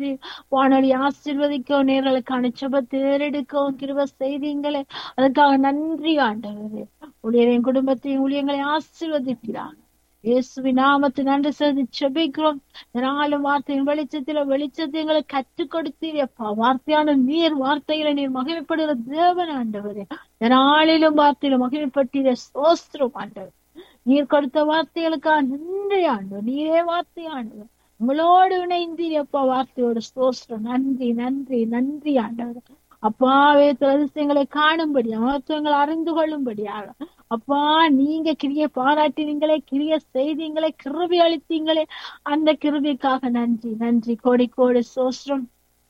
பயன்படுத்தி வானொலி ஆசீர்வதிக்கவும் நேர்களுக்கான செபத்தை ஏறெடுக்கவும் கிருப செய்தீங்களே அதுக்காக நன்றி ஆண்டவரே ஊழியரின் குடும்பத்தையும் ஊழியங்களை ஆசீர்வதிக்கிறாங்க இயேசுவின் நாமத்தை நன்றி செலுத்தி செபிக்கிறோம் நாளும் வார்த்தையின் வெளிச்சத்தில வெளிச்சத்தை எங்களை கற்றுக் கொடுத்தீரப்பா வார்த்தையான நீர் வார்த்தைகளை நீர் மகிமைப்படுகிற தேவன் ஆண்டவரே நாளிலும் வார்த்தையிலும் மகிமைப்பட்டீர சோஸ்திரம் ஆண்டவர் நீர் கொடுத்த வார்த்தைகளுக்கா நன்றி ஆண்டவர் நீரே வார்த்தை ஆண்டவர் உங்களோடு இணைந்தீரப்பா வார்த்தையோட சோஸ்திரம் நன்றி நன்றி நன்றி ஆண்டவர் அப்பாவே அதிசயங்களை காணும்படியா மகத்துவங்களை அறிந்து கொள்ளும்படியாக அப்பா நீங்க கிரிய பாராட்டினீங்களே கிரிய செய்தீங்களே கிருபி அளித்தீங்களே அந்த கிருபிக்காக நன்றி நன்றி கோடி கோடி சோஸ்திரம்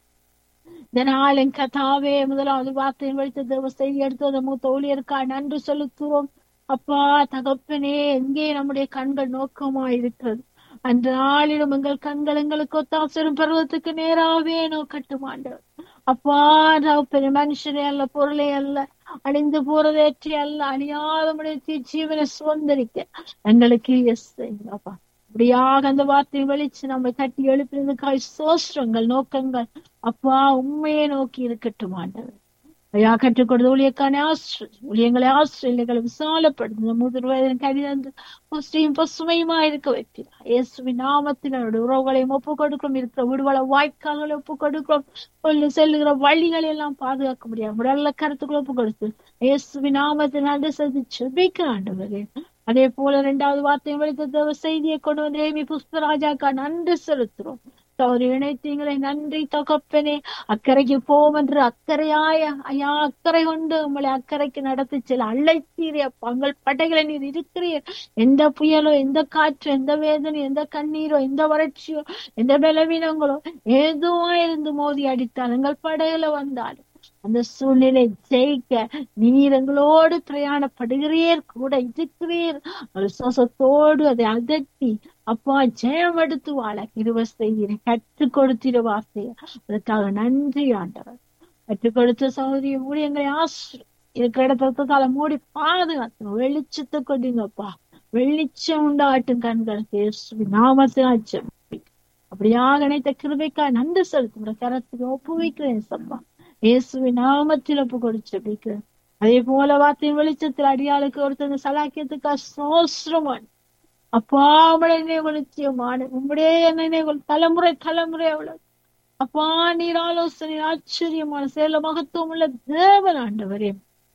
இந்த நாளின் கதாவே முதலாவது வார்த்தையின் வழித்த தேவ செய்தி எடுத்து அந்த மூத்த ஊழியருக்கா நன்றி செலுத்துவோம் அப்பா தகப்பனே எங்கே நம்முடைய கண்கள் நோக்கமா இருக்கிறது அந்த நாளிலும் எங்கள் கண்கள் எங்களுக்கு ஒத்தாசரும் பருவத்துக்கு நேராவே நோக்கட்டுமாண்டவர் அப்பா தகப்பனே மனுஷனே அல்ல பொருளே அல்ல அழிந்து போறதேற்றி அல்ல அழியாத ஜீவனை சுதந்திரிக்க எங்களுக்கு எஸ் அப்பா அப்படியாக அந்த வார்த்தையை வெளிச்சு நம்ம கட்டி எழுப்பினதுக்காய் சோஸ்திரங்கள் நோக்கங்கள் அப்பா உண்மையை நோக்கி இருக்கட்டும் ஆண்டவர் ஐயா கற்றுக் கொடுத்த ஊழியக்கான ஆசிரியர் ஊழியங்களை ஆசிரியர்களை விசாலப்படுத்த முதிர் வயதின் கடிதந்து புஷ்டியும் பசுமையுமா இருக்க வைக்கிறார் இயேசுவின் நாமத்தில் அவருடைய உறவுகளையும் ஒப்பு கொடுக்கிறோம் இருக்கிற விடுவள வாய்க்கால்களை ஒப்பு கொடுக்கிறோம் சொல்லி செல்லுகிற வழிகளை எல்லாம் பாதுகாக்க முடியாது உடல்ல கருத்துக்களை ஒப்பு கொடுத்து இயேசுவின் நாமத்தில் நன்றி செலுத்தி செபிக்க ஆண்டவரே அதே போல இரண்டாவது வார்த்தையை வெளித்த தேவ செய்தியை கொண்டு வந்து ஏமி புஷ்பராஜாக்கா நன்றி செலுத்துறோம் அவர் இணைத்தீங்களை நன்றி தகப்பனே அக்கறைக்கு போவோம் என்று அக்கறையாய ஐயா அக்கறை கொண்டு உங்களை அக்கறைக்கு நடத்தி செல்ல அழைத்தீரே பங்கள் படைகளை நீர் இருக்கிறீர் எந்த புயலோ எந்த காற்று எந்த வேதனை எந்த கண்ணீரோ எந்த வறட்சியோ எந்த பலவீனங்களோ எதுவா இருந்து மோதி அடித்தால் எங்கள் படையில வந்தாலும் அந்த சூழ்நிலை ஜெயிக்க நீர் எங்களோடு பிரயாணப்படுகிறீர் கூட இருக்கிறீர் ஒரு சுவாசத்தோடு அதை அதட்டி அப்பா ஜெயம் எடுத்து வாழ கிருவ செய்கிறேன் கற்றுக் கொடுத்திர வார்த்தைய அதுக்காக நன்றி ஆண்டவர் கற்றுக் கொடுத்த சகோதரி ஊழியங்களை ஆசிரி இருக்கிற இடத்துல கால மூடி பாதுகாத்து வெளிச்சத்தை கொண்டீங்கப்பா வெளிச்சம் உண்டாட்டும் கண்களுக்கு நாமத்தினால் ஜெபி அப்படியாக நினைத்த கிருபைக்கா நன்றி செலுத்துகிற கரத்துக்கு ஒப்பு வைக்கிறேன் சப்பா இயேசுவின் நாமத்தில் ஒப்பு கொடுத்து அதே போல வார்த்தையின் வெளிச்சத்தில் அடியாளுக்கு ஒருத்தங்க சலாக்கியத்துக்கா சோஸ்ரமன் அப்பா உடைய நினைவுத்தியமான உம்முடைய நினைவு தலைமுறை தலைமுறை அவ்வளவு அப்பா நீர் ஆலோசனை ஆச்சரியமான சேல மகத்துவம் உள்ள தேவன் ஆண்டவரே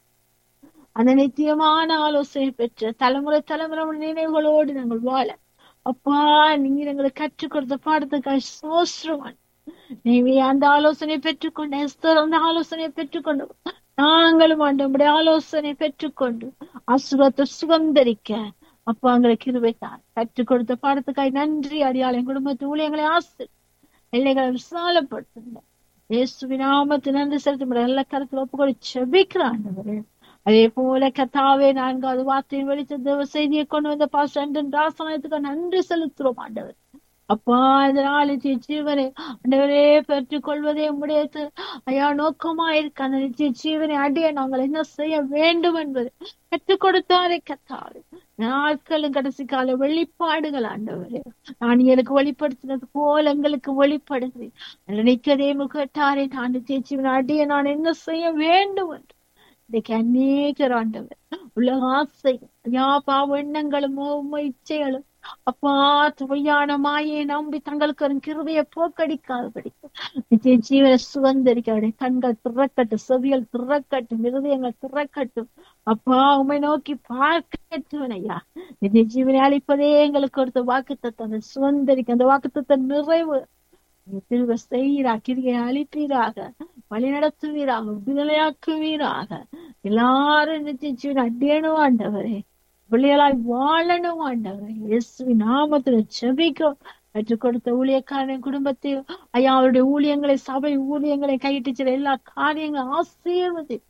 அந்த நித்தியமான ஆலோசனை பெற்ற தலைமுறை தலைமுறை நினைவுகளோடு நாங்கள் வாழ அப்பா நீர் எங்களுக்கு கற்றுக் கொடுத்த பாடத்துக்காக சோஸ்ரமன் நீ அந்த ஆலோசனை பெற்றுக்கொண்டு எஸ்தர் அந்த ஆலோசனையை பெற்றுக்கொண்டு நாங்களும் ஆண்டவருடைய ஆலோசனை பெற்றுக்கொண்டு அசுகத்தை சுகந்தரிக்க அப்பா எங்களுக்கு இருவைத்தார் கற்றுக் கொடுத்த பாடத்துக்காய் நன்றி அடியாளையும் குடும்பத்து ஊழியங்களை ஆசை எல்லைகளை விசாலப்படுத்துங்க இயேசுவின் நாமத்து நன்றி செலுத்த எல்லா கருத்துல ஒப்புக்கொடு செபிக்கிறான் அதே போல கத்தாவே நான்காவது வார்த்தையின் வெளிச்ச தேவ செய்தியை கொண்டு வந்த பாஸ்டன் ராசனத்துக்கு நன்றி செலுத்துறோம் ஆண்டவர் அப்பா இதனால் நித்திய ஜீவனை ஆண்டவரே பெற்றுக் கொள்வதே உடையது ஐயா நோக்கமா இருக்கு அந்த நித்திய ஜீவனை அடைய நாங்கள் என்ன செய்ய வேண்டும் என்பது கற்றுக் கொடுத்தாரே கத்தாரு நாட்களும் கடைசி கால வெளிப்பாடுகள் ஆண்டவரே நான் எனக்கு வெளிப்படுத்தினது போல எங்களுக்கு வெளிப்படுகிறேன் நினைக்கதே முகட்டாரே நான் நித்திய ஜீவனை அடைய நான் என்ன செய்ய வேண்டும் என்று இன்னைக்கு அநேகர் ஆண்டவர் உலக ஆசை யா பாவ எண்ணங்களும் இச்சைகளும் அப்பா துவையான மாயை நம்பி தங்களுக்கு ஒரு கிருவைய போக்கடிக்காதபடி நிச்சய ஜீவன சுதந்திரிக்க கண்கள் திறக்கட்டும் செவியல் திறக்கட்டும் இருதயங்கள் திறக்கட்டும் அப்பா உமை நோக்கி பார்க்கட்டும் ஐயா நித்திய ஜீவனை அளிப்பதே எங்களுக்கு கொடுத்த வாக்கு தத்தம் சுதந்திரிக்க அந்த வாக்கு தத்தம் நிறைவு திருவ செய்கிறா கிரியை அழிப்பீராக வழி நடத்துவீராக விடுதலையாக்குவீராக எல்லாரும் நித்திய ஜீவன் அடியணும் ஆண்டவரே பிள்ளைகளாய் வாழணும் ஆண்டவரே இயேசுவி நாமத்துல செபிக்கிறோம் கற்றுக் கொடுத்த ஊழியக்காரன் குடும்பத்தை ஐயா அவருடைய ஊழியங்களை சபை ஊழியங்களை கையிட்டு சில எல்லா காரியங்களும் ஆசீர்வதி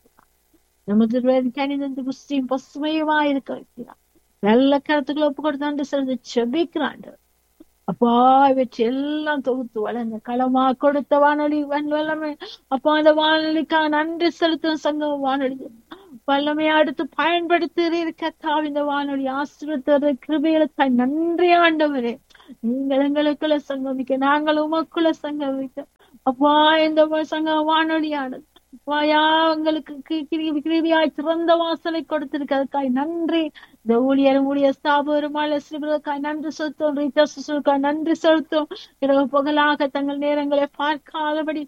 நமது கணிதந்து புஸ்தியும் பசுமையுமா இருக்க வைக்கிறான் நல்ல கருத்துக்களை ஒப்பு கொடுத்தாண்டு சிலது செபிக்கிறான் அப்பா இவற்றை எல்லாம் தொகுத்து வளர்ந்த களமா கொடுத்த வானொலி வல்லமை அப்பா அந்த வானொலிக்காக நன்றி செலுத்தும் சங்கம் வானொலி வல்லமையை அடுத்து பயன்படுத்துகிறீர் கத்தாவ் இந்த வானொலி ஆசிரியர் கிருபைகளுக்காய் நன்றி ஆண்டவரே நீங்கள் எங்களுக்குள்ள சங்கமிக்க நாங்கள் உமக்குள்ள சங்கமிக்க அப்பா இந்த சங்க வானொலியானது வாயா உங்களுக்கு கி- கிருபி- கிருபியாய் சிறந்த வாசலை கொடுத்திருக்கிறதுக்காய் நன்றி இந்த ஊழியரும் ஊழிய ஸ்தாபருமால ஸ்ரீபுரக்காய் நன்றி செலுத்தும் ரீதா சிசுக்காய் நன்றி செலுத்தும் இரவு பகலாக தங்கள் நேரங்களை பார்க்காதபடி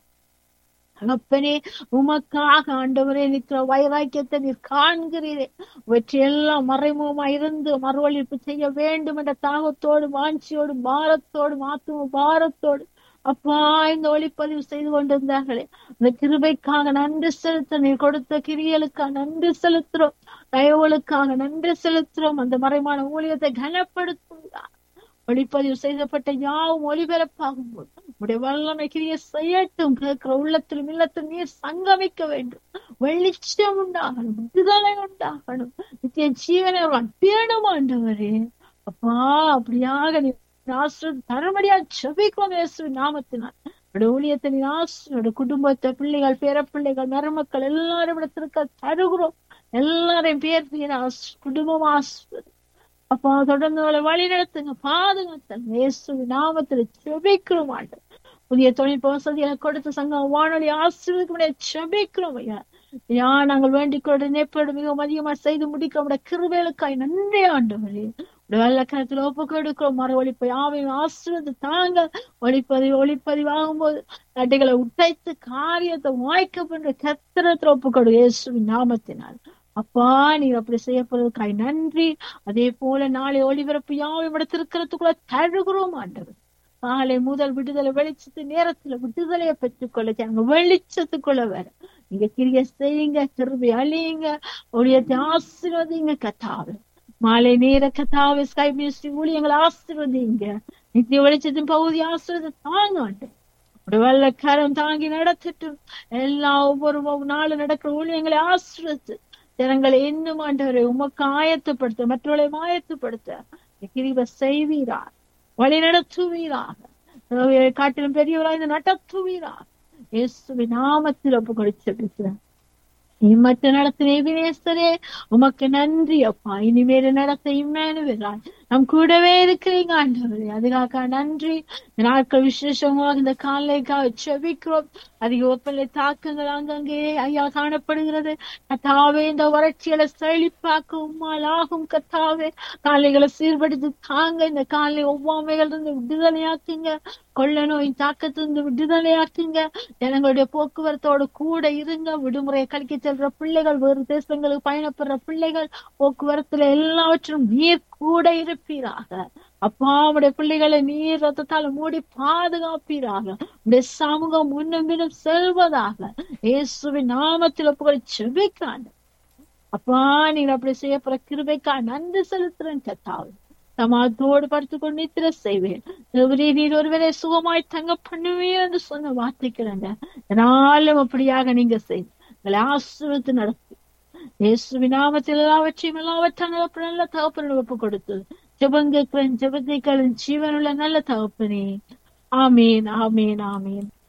தகப்பனே உமக்காக ஆண்டவரே நிற்கிற வைராக்கியத்தை நீர் காண்கிறீரே இவற்றையெல்லாம் மறைமுகமாக இருந்து மறுவழிப்பு செய்ய வேண்டும் என்ற தாகத்தோடு வாஞ்சியோடு பாரத்தோடு ஆத்தும பாரத்தோடு அப்பா இந்த ஒளிப்பதிவு செய்து கொண்டிருந்தார்களே அந்த கிருபைக்காக நன்றி செலுத்த நீர் கொடுத்த கிரியலுக்காக நன்றி செலுத்துறோம் தயவுகளுக்காக நன்றி செலுத்துறோம் அந்த மறைமான ஊழியத்தை கனப்படுத்துவதா ஒளிப்பதிவு செய்யப்பட்ட யாவும் ஒளிபரப்பாகும் போது உடைய வல்லமை கிரிய செய்யட்டும் கேட்கிற உள்ளத்திலும் இல்லத்திலும் நீர் சங்கமிக்க வேண்டும் வெளிச்சம் உண்டாகணும் விடுதலை உண்டாகணும் நித்திய ஜீவனை அட்டியணும் ஆண்டவரே அப்பா அப்படியாக நீ ஆசிரியர் தரமடியா செபிக்கும் இயேசுவின் நாமத்தினால் உடைய ஊழியத்தை நீ ஆசிரியர் குடும்பத்தை பிள்ளைகள் பேர பிள்ளைகள் மருமக்கள் எல்லாரும் இடத்திற்கு தருகிறோம் எல்லாரையும் பேர் பேர் ஆசி குடும்பம் ஆசிரியர் அப்பா தொடர்ந்து அவளை வழி நடத்துங்க பாதுகாத்தல் இயேசுவின் நாமத்துல செபிக்கிறோம் ஆண்டவர் புதிய தொழில் வசதிகளை கொடுத்த சங்கம் வானொலி ஆசீர்வதிக்க செபிக்கிறோம் ஐயா ஐயா நாங்கள் வேண்டிக் கொண்டு நேப்போடு மிகவும் அதிகமா செய்து முடிக்க உடைய கிருபைகளுக்காய் நன்றி ஆண்டவரே உடைய வெள்ள கருத்துல ஒப்பு கொடுக்கிறோம் மறு ஒழிப்பை ஆவையும் ஆசீர்வதி தாங்க ஒளிப்பதிவு ஒளிப்பதிவாகும் போது நட்டைகளை உடைத்து காரியத்தை வாய்க்க பண்ற கத்திரத்துல ஒப்பு கொடு இயேசுவின் நாமத்தினால் அப்பா நீர் அப்படி செய்யப்படுவதற்காய் நன்றி அதே போல நாளை ஒளிபரப்பு யாவும் இடத்திருக்கிறதுக்குள்ள தழுகிறோம் ஆண்டவர் காலை முதல் விடுதலை வெளிச்சத்து நேரத்துல விடுதலையை பெற்றுக்கொள்ள அங்க வெளிச்சத்துக்குள்ள வர நீங்க கிரிய செய்யுங்க கிருபி அழியுங்க ஒளியத்தை ஆசீர்வதிங்க கத்தாவே மாலை நேர கத்தாவே ஸ்கை மியூசிக் ஊழியங்களை ஆசீர்வதிங்க நித்திய வெளிச்சத்தின் பகுதி ஆசீர்வதி தாங்க ஆண்டவர் ஒரு வெள்ளக்காரம் தாங்கி நடத்திட்டு எல்லா ஒவ்வொரு நாள் நடக்கிற ஊழியங்களை ஆசிரியத்து ஜனங்களை இன்னும் ஆண்டவரை உமக்கு ஆயத்தப்படுத்த மற்றவர்களை ஆயத்தப்படுத்த கிரிவ செய்வீரார் வழி நடத்துவீராக காட்டிலும் பெரியவராக நடத்துவீராக இயேசுவின் நாமத்தில் ஒப்பு கொடுத்து இம்மற்ற நடத்தின வினேஸ்வரே உமக்கு நன்றி அப்பா இனிமேல் நடத்த இம்மேனுவிராய் நம் கூடவே இருக்கிறீங்க ஆண்டவரே அதுக்காக நன்றி இந்த நாட்கள் விசேஷமாக இந்த காலைக்காக செபிக்கிறோம் அதிக வெப்பநிலை தாக்கங்கள் அங்கங்கே ஐயா காணப்படுகிறது கத்தாவே இந்த வறட்சிகளை செழிப்பாக்க உம்மால் ஆகும் கத்தாவே காலைகளை சீர்படுத்தி தாங்க இந்த காலை ஒவ்வாமைகள் இருந்து விடுதலையாக்குங்க கொள்ள நோய் தாக்கத்திலிருந்து விடுதலையாக்குங்க ஜனங்களுடைய போக்குவரத்தோடு கூட இருங்க விடுமுறையை கழிக்க செல்ற பிள்ளைகள் வேறு தேசங்களுக்கு பயணப்படுற பிள்ளைகள் போக்குவரத்துல எல்லாவற்றும் நீர் கூட இருப்பீராக அப்பா உடைய பிள்ளைகளை நீர் ரத்தத்தால் மூடி பாதுகாப்பீராக உடைய சமூகம் முன்னும் பின்னும் செல்வதாக இயேசுவின் நாமத்தில் ஒப்புகளை செபிக்காண்ட அப்பா நீங்க அப்படி செய்யப்படுற கிருபைக்கா நன்றி செலுத்துறேன் கத்தாவே சமாதத்தோடு படுத்துக் கொண்டு நித்திர செய்வேன் தேவரே நீர் ஒருவரை சுகமாய் தங்க பண்ணுவேன் என்று சொன்ன வார்த்தைக்கிறேன் என்னாலும் அப்படியாக நீங்க செய்து எங்களை ஆசிரியத்து நடத்தி இயேசுவின் நாமத்தில் எல்லாவற்றையும் எல்லாவற்றாங்க நல்ல தகப்பன ஒப்பு கொடுத்தது ஜெபங்க ஜெபத்தை ஜீவனுள்ள நல்ல தகப்பனே ஆமீன் ஆமீன் ஆமீன்